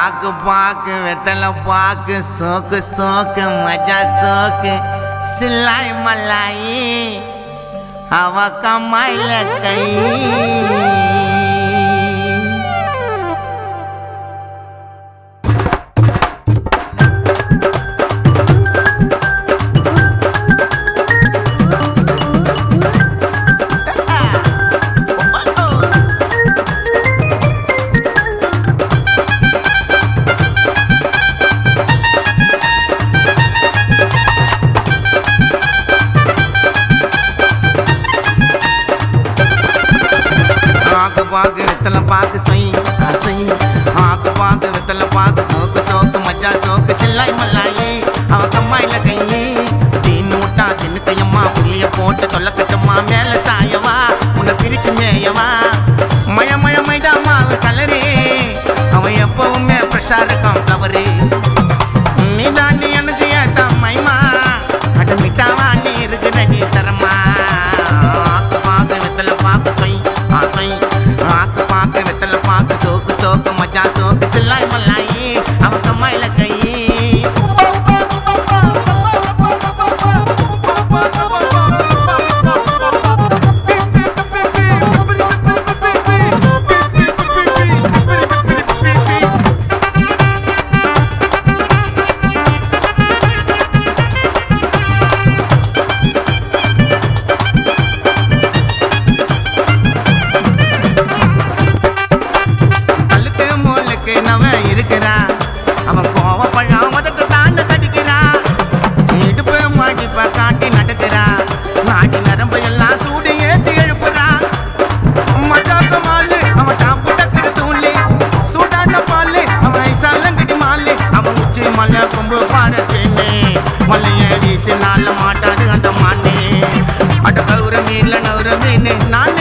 ஆக்கு பாக்கு வெத்தலை பாக்கு சோக்கு சோக்கு மஜா சோக்கு சில்லாய் மல்லாயி அவ கம்மாயில கை ஆக்கு பாக்கு வெத்தலை பாக்கு சொய் சொய் ஆக்கு பாக்கு வெத்தலை பாக்கு சோக்கு சோக்கு மஜா சோக்கு சில்லாய் மல்லாயி அவ கம்மாயில கையி தீன்னு விட்டா தின்னுக்கையம்மா புள்ளிய போட்டு தொல்ல கட்டம்மா மேல சாயவா உன்னை பிரிச்சு மேயவா மழை மழை மைதா மாவு கலரே அவன் எப்பவுமே ஃப்ரெஷ்ஷா இருக்கான் ஃப்ளவரு நீ தாண்டி எனக்கு ஏத்த மைமா அட மிட்டாவா நீ இருக்கிற நீ தரமா ஆக்கு பாக்கு வெத்தல பாக்கு சொய் ஆசை ஆக்கு பாக்கு வெத்தல பாக்கு சோக்கு சோக்கு மஜா சோக்கு சில்லாய் மல்லாயி அவ கம்மாயில கை கல்லுக்கு மூலுக்கு நவன் இருக்கிறான் அவன் கோவப்பழம் முதட்டு தாண்ட கடிக்கிறான் இடுப்பு மாட்டிப்ப காட்டி நடக்கிறான் நாட்டி நரம்பு எல்லாம் சூடு ஏத்தி எழுப்புறான் மச்சாக்க மாலு அவன் டாப்பு டக்குற தூளி சூடான பாலு அவன் ஐசாலங்கடி மாலு அவன் உச்சி மலை கொம்பு பாரத்தேனே மலைய வீசினால மாட்டாது அந்த மானே அட கௌர மீன்ல நௌர மீன் நான்